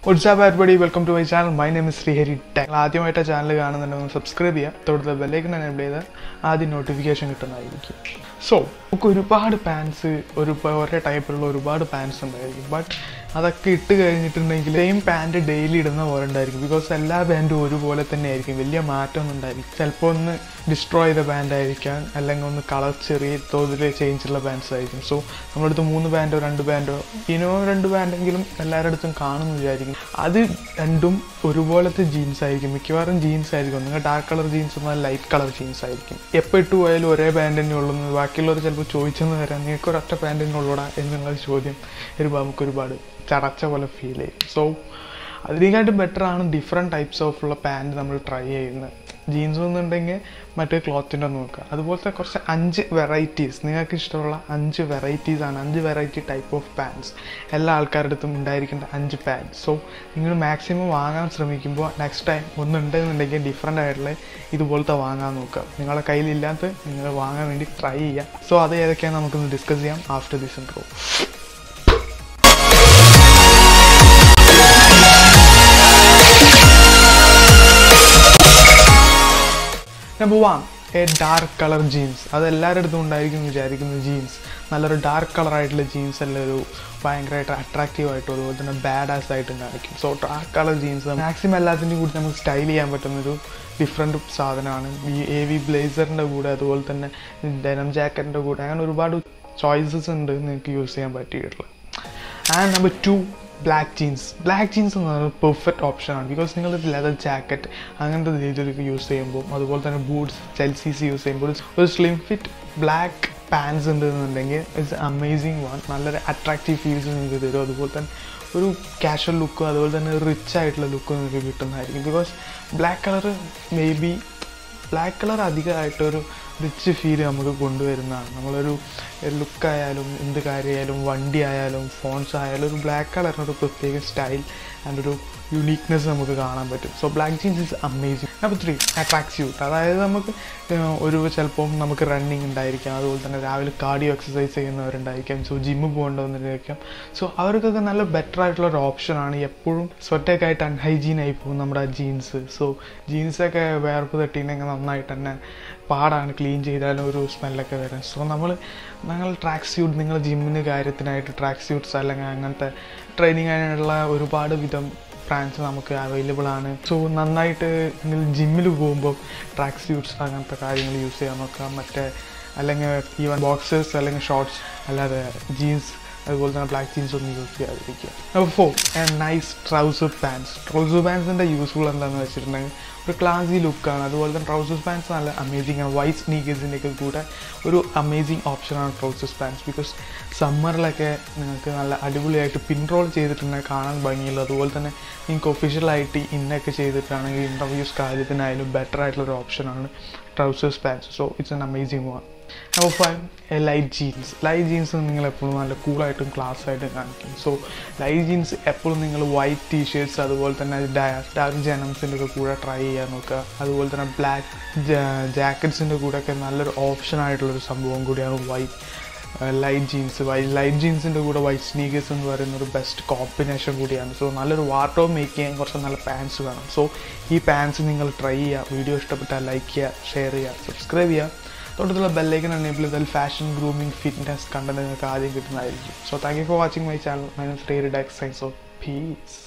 WhatsApp everybody welcome to my channel my name is Sreehari tech ആദ്യമായിട്ട് channel കാണുന്നുണ്ടെങ്കിൽ subscribe ചെയ്യുക തൊടുത്ത ബെല്ലേക്ക് എനേബിൾ ചെയ്ത് ആദ്യം നോട്ടിഫിക്കേഷൻ കിട്ടുന്നതായിരിക്കും സോ നമുക്ക് ഒരുപാട് പാൻസ് ഒരു ഒരേ ടൈപ്പിലുള്ള ഒരുപാട് പാൻസ് ഉണ്ടായിരിക്കും ബട്ട് അതൊക്കെ ഇട്ട് കഴിഞ്ഞിട്ടുണ്ടെങ്കിൽ സെയിം പാൻറ് ഡെയിലി ഇടുന്ന പോലെ ഉണ്ടായിരിക്കും ബിക്കോസ് എല്ലാ പാൻറ്റും ഒരുപോലെ തന്നെ ആയിരിക്കും വലിയ മാറ്റമൊന്നും ഉണ്ടായിരിക്കും ചിലപ്പോൾ ഒന്ന് ഡിസ്ട്രോയ് ചെയ്ത പാൻ്റ് ആയിരിക്കാം അല്ലെങ്കിൽ ഒന്ന് കളർ ചെറിയ തോതിൽ ചേഞ്ച് ഉള്ള പാൻസ് ആയിരിക്കും സോ നമ്മുടെ അടുത്ത് മൂന്ന് പാൻറ്റോ രണ്ട് പാൻറ്റോ ഇനോ രണ്ട് പാൻറ്റെങ്കിലും എല്ലാവരുടെ അടുത്തും കാണുമെന്ന് വിചാരിക്കും അത് രണ്ടും ഒരുപോലത്തെ ജീൻസ് ആയിരിക്കും മിക്കവാറും ജീൻസ് ആയിരിക്കും നിങ്ങൾ ഡാർക്ക് കളർ ജീൻസ് എന്നാൽ ലൈറ്റ് കളർ ജീൻസ് ആയിരിക്കും എപ്പോൾ ഇട്ട് പോയാലും ഒരേ പാൻറ് തന്നെ ഉള്ളൂ എന്ന് ബാക്കിയുള്ളവർ ചിലപ്പോൾ ചോദിച്ചെന്ന് വരാം നിങ്ങൾക്ക് ഒരൊറ്റ പാൻറ് തന്നെ ഉള്ളൂടാ എന്നുള്ള ചോദ്യം ഒരു നമുക്ക് ഒരുപാട് ചടച്ച പോലെ ഫീൽ ചെയ്യും സോ അതിനേക്കാട്ടും ബെറ്റർ ആണ് ഡിഫറെൻറ്റ് ടൈപ്സ് ഓഫ് ഉള്ള പാൻറ് നമ്മൾ ട്രൈ ചെയ്യുന്നത് ജീൻസ് എന്നുണ്ടെങ്കിൽ മറ്റേ ക്ലോത്തിൻ്റെ നോക്കുക അതുപോലത്തെ കുറച്ച് അഞ്ച് വെറൈറ്റീസ് നിങ്ങൾക്ക് ഇഷ്ടമുള്ള അഞ്ച് വെറൈറ്റീസ് ആണ് അഞ്ച് വെറൈറ്റി ടൈപ്പ് ഓഫ് പാൻസ് എല്ലാ ആൾക്കാരുടെ അടുത്തും ഉണ്ടായിരിക്കേണ്ട അഞ്ച് പാൻസ് സോ നിങ്ങൾ മാക്സിമം വാങ്ങാൻ ശ്രമിക്കുമ്പോൾ നെക്സ്റ്റ് ടൈം ഒന്നുണ്ടെന്നുണ്ടെങ്കിൽ ഡിഫറെൻ്റ് ആയിട്ടുള്ള ഇതുപോലത്തെ വാങ്ങാൻ നോക്കുക നിങ്ങളുടെ കയ്യിലില്ലാത്ത നിങ്ങൾ വാങ്ങാൻ വേണ്ടി ട്രൈ ചെയ്യുക സോ അത് ഏതൊക്കെയാണ് നമുക്കൊന്ന് ഡിസ്കസ് ചെയ്യാം after this intro number one a dark colour jeans അത് എല്ലാവരുടെ അടുത്തും ഉണ്ടായിരിക്കും എന്ന് വിചാരിക്കുന്ന ജീൻസ് നല്ലൊരു ഡാർക്ക് കളർ ആയിട്ടുള്ള ജീൻസ് എല്ലാം ഒരു ഭയങ്കരമായിട്ട് അട്രാക്റ്റീവ് ആയിട്ടും അതുപോലെ തന്നെ ബാഡ് ആസ് ആയിട്ടും കാണിക്കും so dark colour jeans maximum എല്ലാത്തിൻ്റെയും കൂടി നമുക്ക് സ്റ്റൈൽ ചെയ്യാൻ പറ്റുന്നൊരു ഡിഫറെൻറ്റ് സാധനമാണ് ഈ എ വി ബ്ലേസറിൻ്റെ കൂടെ അതുപോലെ തന്നെ ഡെനം ജാക്കറ്റിൻ്റെ കൂടെ അങ്ങനെ ഒരുപാട് ചോയ്സസ് ഉണ്ട് നിങ്ങൾക്ക് യൂസ് ചെയ്യാൻ പറ്റിയിട്ടുള്ളത് and number two black jeans black jeans എന്ന് പറയുന്നത് പെർഫെക്റ്റ് ഓപ്ഷനാണ് ബിക്കോസ് നിങ്ങൾ ലെതർ ജാക്കറ്റ് അങ്ങനത്തെ രീതിയിലൊക്കെ യൂസ് ചെയ്യുമ്പോൾ അതുപോലെ തന്നെ ബൂട്ട്സ് ചെൽസീസ് യൂസ് ചെയ്യുമ്പോൾ ഒരു സ്ലിം ഫിറ്റ് ബ്ലാക്ക് പാൻസ് ഉണ്ടെന്നുണ്ടെങ്കിൽ ഇറ്റ്സ് അമേസിങ് വൺ നല്ലൊരു അട്രാക്റ്റീവ് ഫീൽസ് നിങ്ങൾക്ക് തരും അതുപോലെ തന്നെ ഒരു കാഷ്വൽ ലുക്കും അതുപോലെ തന്നെ റിച്ച് ആയിട്ടുള്ള ലുക്കും നിങ്ങൾക്ക് കിട്ടുന്നതായിരിക്കും because black colour maybe black colour അധികമായിട്ടൊരു റിച്ച് ഫീൽ നമുക്ക് കൊണ്ടുവരുന്നതാണ് നമ്മളൊരു ലുക്കായാലും എന്ത് കാര്യമായാലും വണ്ടി ആയാലും ഫോൺസ് ആയാലും ഒരു ബ്ലാക്ക് കളറിനൊരു പ്രത്യേക സ്റ്റൈൽ ആൻഡ് ഒരു യുണീക്നെസ് നമുക്ക് കാണാൻ പറ്റും so black jeans is amazing number three attract suit അതായത് നമുക്ക് ഒരു ചിലപ്പം നമുക്ക് റണ്ണിങ് ഉണ്ടായിരിക്കാം അതുപോലെ തന്നെ രാവിലെ കാർഡിയോ എക്സസൈസ് ചെയ്യുന്നവരുണ്ടായിരിക്കാം സോ ജിമ്മ് പോകേണ്ടവരുണ്ടായിരിക്കാം സോ അവർക്കൊക്കെ നല്ല ബെറ്റർ ആയിട്ടുള്ള ഒരു ഓപ്ഷനാണ് എപ്പോഴും സ്വറ്റൊക്കെ ആയിട്ട് അൺഹൈജീൻ ആയി പോകും നമ്മുടെ ജീൻസ് സോ ജീൻസൊക്കെ വേർപ്പ് തട്ടിയിട്ടുണ്ടെങ്കിൽ നന്നായിട്ട് തന്നെ പാടാണ് ക്ലീൻ ചെയ്താലും ഒരു സ്മെല്ലൊക്കെ വരാൻ സോ നമ്മൾ നിങ്ങൾ ട്രാക്ക് സ്യൂട്ട് നിങ്ങൾ ജിമ്മിന് കാര്യത്തിനായിട്ട് ട്രാക്ക് സ്യൂട്ട്സ് അല്ലെങ്കിൽ അങ്ങനത്തെ ട്രെയിനിങ് അതിനുള്ള ഒരുപാട് വിധം ബ്രാൻഡ്സ് നമുക്ക് അവൈലബിൾ ആണ് സോ നന്നായിട്ട് നിങ്ങൾ ജിമ്മിൽ പോകുമ്പോൾ ട്രാക്ക് സ്യൂട്ട്സ് അങ്ങനത്തെ കാര്യങ്ങൾ യൂസ് ചെയ്യാൻ നോക്കാം മറ്റേ അല്ലെങ്കിൽ ഈവൻ ബോക്സേഴ്സ് അല്ലെങ്കിൽ ഷോർട്സ് അല്ലാതെ ജീൻസ് അതുപോലെ തന്നെ ബ്ലാക്ക് ജീൻസ് ഒന്നും യൂസ് ചെയ്യാതിരിക്കുക അപ്പോൾ for nice trouser pants trouser പാൻസിൻ്റെ യൂസ്ഫുൾ എന്താണെന്ന് വെച്ചിട്ടുണ്ടെങ്കിൽ ഒരു ക്ലാസി ലുക്കാണ് അതുപോലെ തന്നെ ട്രൗസേഴ്സ് പാൻസ് നല്ല അമേസിംഗ് ആണ് വൈറ്റ് സ്നീക്കേഴ്സിൻ്റെയൊക്കെ കൂടെ ഒരു അമേസിങ് ഓപ്ഷനാണ് ട്രൗസേഴ്സ് പാൻസ് ബിക്കോസ് സമ്മറിലൊക്കെ നിങ്ങൾക്ക് നല്ല അടിപൊളിയായിട്ട് പിൻറോൾ ചെയ്തിട്ടുണ്ടെങ്കിൽ കാണാൻ ഭംഗിയുള്ളൂ അതുപോലെ തന്നെ നിങ്ങൾക്ക് ഒഫീഷ്യലായിട്ട് ഇന്നൊക്കെ ചെയ്തിട്ടാണെങ്കിൽ ഇൻ്റർവ്യൂസ് കാര്യത്തിനായാലും ബെറ്റർ ആയിട്ടുള്ള ഒരു ഓപ്ഷനാണ് trousers pants so it's an amazing one number five light jeans light jeans നിങ്ങൾ എപ്പോഴും നല്ല കൂളായിട്ടും ക്ലാസ് ആയിട്ടും കാണിക്കും സോ ലൈറ്റ് ജീൻസ് എപ്പോഴും നിങ്ങൾ വൈറ്റ് ടീഷർട്ട്സ് അതുപോലെ തന്നെ ഡാർക്ക് ജനംസിൻ്റെ ഒക്കെ കൂടെ ട്രൈ ചെയ്യാൻ നോക്കുക അതുപോലെ തന്നെ ബ്ലാക്ക് ജാക്കറ്റ്സിൻ്റെ കൂടെ ഒക്കെ നല്ലൊരു ഓപ്ഷൻ ആയിട്ടുള്ളൊരു സംഭവം കൂടിയാണ് white light jeans why light ജീൻസിൻ്റെ കൂടെ വൈറ്റ് സ്നീക്കേഴ്സ് എന്ന് പറയുന്ന ഒരു ബെസ്റ്റ് കോമ്പിനേഷൻ കൂടിയാണ് സോ നല്ലൊരു വാർഡ്രോബ് മേക്ക് ചെയ്യാൻ കുറച്ച് നല്ല പാൻസ് വേണം സോ ഈ പാൻസ് നിങ്ങൾ ട്രൈ ചെയ്യുക വീഡിയോ ഇഷ്ടപ്പെട്ടാൽ ലൈക്ക് ചെയ്യുക ഷെയർ ചെയ്യുക സബ്സ്ക്രൈബ് ചെയ്യുക തൊട്ടടുത്തുള്ള ബെല്ലൈക്കൻ എനേബിൾ ചെയ്താൽ ഫാഷൻ ഗ്രൂമിംഗ് ഫിറ്റ്നസ് കണ്ടന്റ് നിങ്ങൾക്ക് ആദ്യം കിട്ടുന്നതായിരിക്കും so thank you for watching my channel my name Sree techs signs off piece